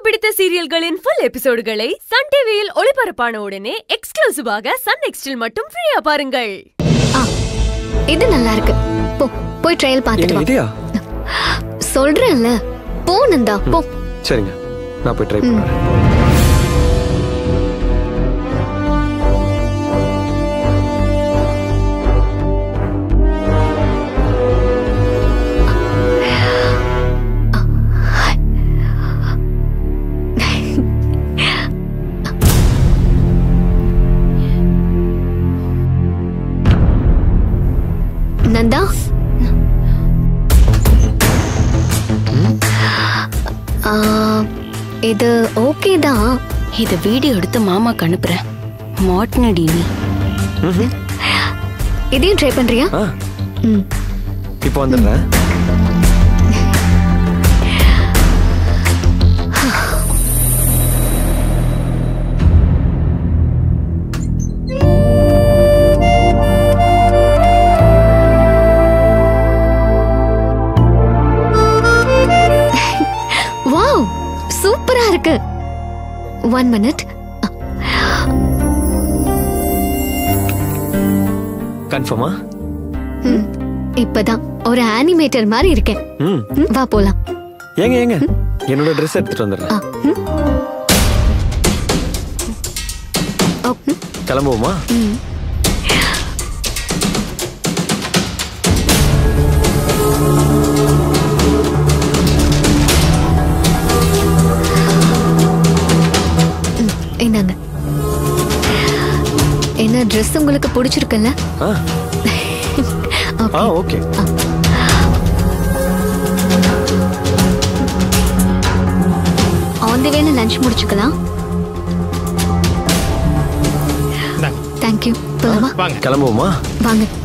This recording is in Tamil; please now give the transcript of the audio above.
பிடித்த சீரியல்களின் ஃபுல் எபிசோடுகளை சன் டிவியில் ஒளிபரப்பான உடனே எக்ஸ்க்ளூசிவாக சன் நெக்ஸ்டில் மட்டும் ஃப்ரீயா பாருங்கள் ஆ இது நல்லா இருக்கு போ போய் ட்ரையல் பார்த்துட்டு என்ன வா இதையா சொல்றேன்ல போ நந்தா போ சரிங்க நான் போய் ட்ரை பண்றேன் நந்தா ஆ, இது ஓகே தான் இத வீடியோ எடுத்து மாமாக்கு அனுப்புறேன் மாட்டினடி நீ இதையும் ட்ரை பண்றியா ஆ ம் இப்போ வந்துடுறேன் வாவ் சூப்பரா இருக்கு ஒன் மினிட் கன்ஃபார்மா இப்பதான் ஒரு அனிமேட்டர் மாதிரி இருக்கேன் ம் ம், வா போலாம் ஏங்க ஏங்க என்னோட ட்ரெஸ் எடுத்துட்டு வந்துடுறேன் ஆ, ம். ஓ, ம், கிளம்புவோமா ம். ம், இந்தாங்க என்ன Dress உங்களுக்கு பிடிச்சிருக்குல்ல ஆ ஆ ஓகே ஆன் தி வேல லஞ்ச் முடிச்சுக்கலாம் தேங்க்யூ போலாமா கிளம்புவோமா வாங்க